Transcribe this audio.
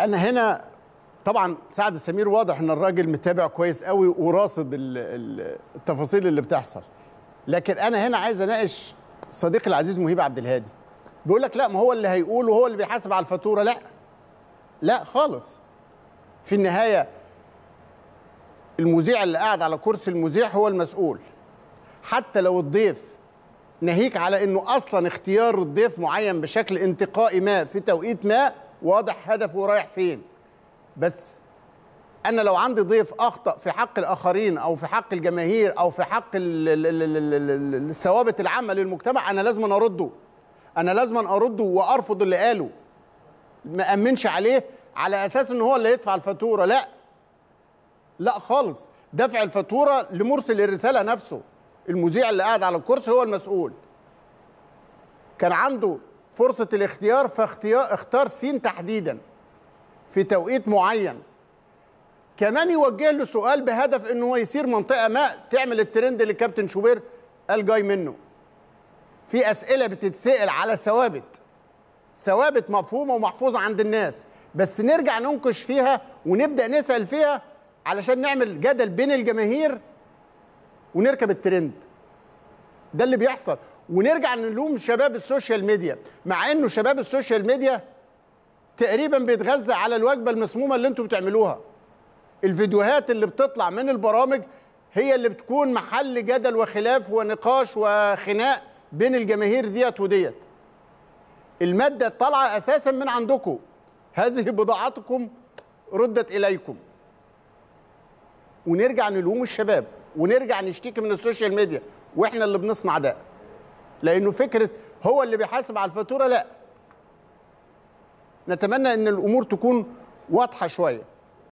انا هنا طبعا سعد السمير واضح ان الراجل متابع كويس قوي وراصد ال- ال- التفاصيل اللي بتحصل لكن انا هنا عايز اناقش صديقي العزيز مهيب عبد الهادي بيقول لك لا ما هو اللي هيقول وهو اللي بيحاسب على الفاتوره لا لا خالص في النهايه المذيع اللي قاعد على كرسي المذيع هو المسؤول حتى لو الضيف ناهيك على انه اصلا اختيار الضيف معين بشكل انتقائي ما في توقيت ما واضح هدفه رايح فين بس انا لو عندي ضيف اخطا في حق الاخرين او في حق الجماهير او في حق ال- ال- ال- ال- ال- ال- الثوابت العامه للمجتمع انا لازم ارده انا لازم ارده وارفض اللي قاله ما امنش عليه على اساس ان هو اللي يدفع الفاتوره لا لا خالص دفع الفاتوره لمرسل الرساله نفسه المذيع اللي قاعد على الكرسي هو المسؤول كان عنده فرصه الاختيار فاختيار اختار سين تحديدا في توقيت معين كمان يوجه له سؤال بهدف انه هو يسير منطقه ما تعمل الترند اللي كابتن شوبير قال جاي منه في اسئله بتتسال على ثوابت ثوابت مفهومه ومحفوظه عند الناس بس نرجع ننقش فيها ونبدا نسال فيها علشان نعمل جدل بين الجماهير ونركب الترند ده اللي بيحصل ونرجع نلوم شباب السوشيال ميديا مع انه شباب السوشيال ميديا تقريبا بيتغذى على الوجبه المسمومه اللي انتوا بتعملوها الفيديوهات اللي بتطلع من البرامج هي اللي بتكون محل جدل وخلاف ونقاش وخناق بين الجماهير ديت وديت المادة طالعة أساسا من عندكم هذه بضاعتكم ردت إليكم ونرجع نلوم الشباب ونرجع نشتكي من السوشيال ميديا واحنا اللي بنصنع ده لانه فكره هو اللي بيحاسب على الفاتوره لا نتمنى ان الامور تكون واضحه شويه